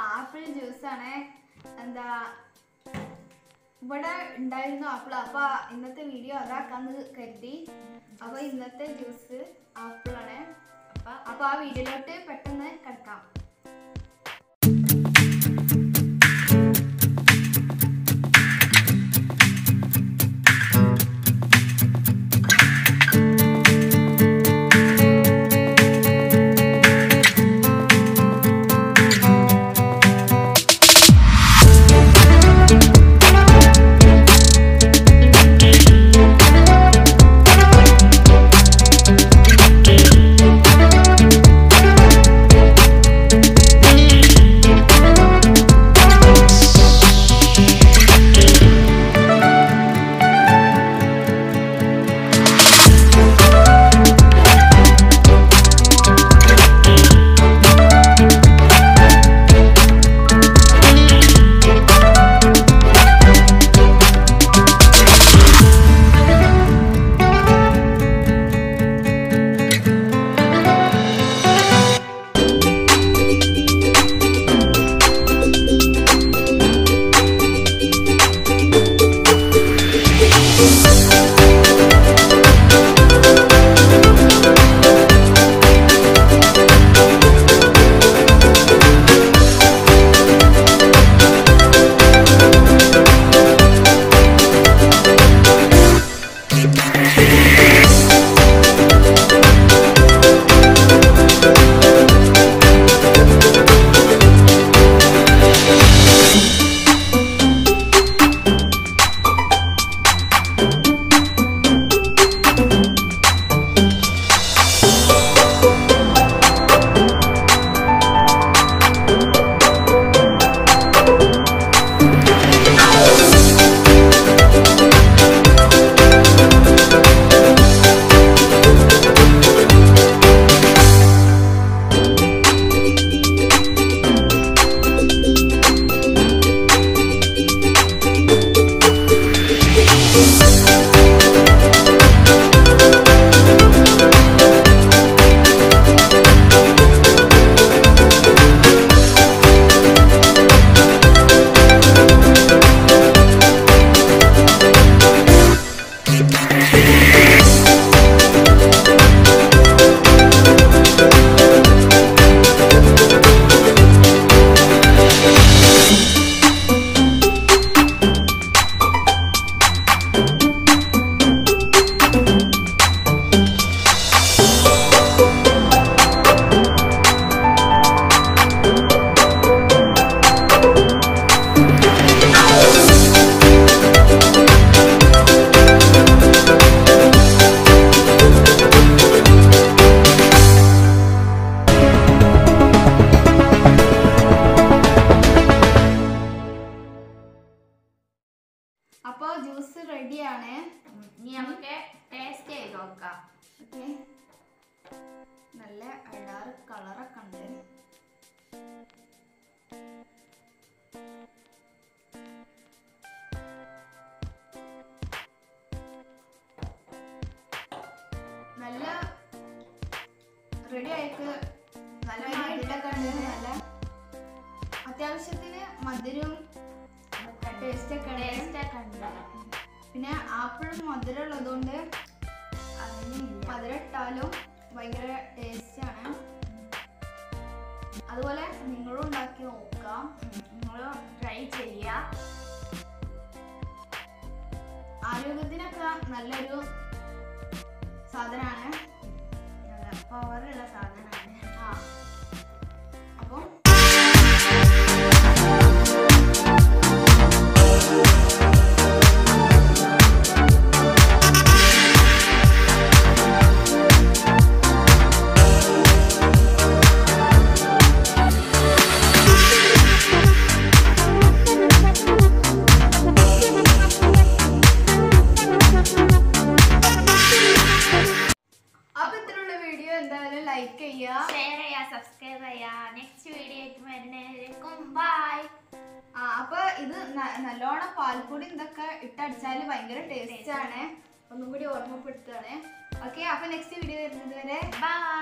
apple juice ആണ് എന്താ ഇവിടെ ഉണ്ടായിരുന്നു ആപ്പിൾ അപ്പൊ ഇന്നത്തെ വീഡിയോ അതാക്കാന്ന് കരുതി അപ്പൊ ഇന്നത്തെ ജ്യൂസ് ആപ്പിൾ ആണ് അപ്പൊ അപ്പൊ ആ വീഡിയോയിലോട്ട് പെട്ടെന്ന് കിടക്കാം അപ്പൊ ജ്യൂസ് റെഡിയാണ് ഇനി നമുക്ക് ടേസ്റ്റ് ചെയ്ത് നോക്കാം ഓക്കെ നല്ല അടാറ് കളറൊക്കെ ഉണ്ട് നല്ല റെഡി ആയിട്ട് നല്ല മധുരമൊക്കെ ഉണ്ട് നല്ല അത്യാവശ്യത്തിന് മധുരവും ടേസ്റ്റ് ഒക്കെ ഉണ്ട് ടേസ്റ്റ് ഒക്കെ ഉണ്ട് പിന്നെ ആപ്പിൾ മധുരം ഉള്ളതുകൊണ്ട് മധുരം ഇട്ടാലും ഭയങ്കര ടേസ്റ്റ് ആണ് അതുപോലെ നിങ്ങളും ഉണ്ടാക്കി നോക്കാം നിങ്ങൾ ട്രൈ ചെയ്യുക ആരോഗ്യത്തിനൊക്കെ നല്ലൊരു സാധനമാണ് പവറുള്ള സാധനമാണ് ആ അപ്പം അപ്പൊ ഇത്രയുള്ള വീഡിയോ എന്തായാലും ലൈക്ക് ചെയ്യുക ഷെയർ ചെയ്യുക സബ്സ്ക്രൈബ് ചെയ്യുക നെക്സ്റ്റ് വീഡിയോ ആയിട്ട് വരുന്നതിലേക്കും ബൈ ആ അപ്പൊ ഇത് ന- നല്ലോണം പാൽപ്പൊടി ഇതൊക്കെ ഇട്ടടിച്ചാല് ഭയങ്കര ടേസ്റ്റ് ആണ് ഒന്നും കൂടി ഓർമ്മപ്പെടുത്തുകയാണ് ഓക്കെ അപ്പൊ നെക്സ്റ്റ് വീഡിയോ വരുന്നത് വരെ ബൈ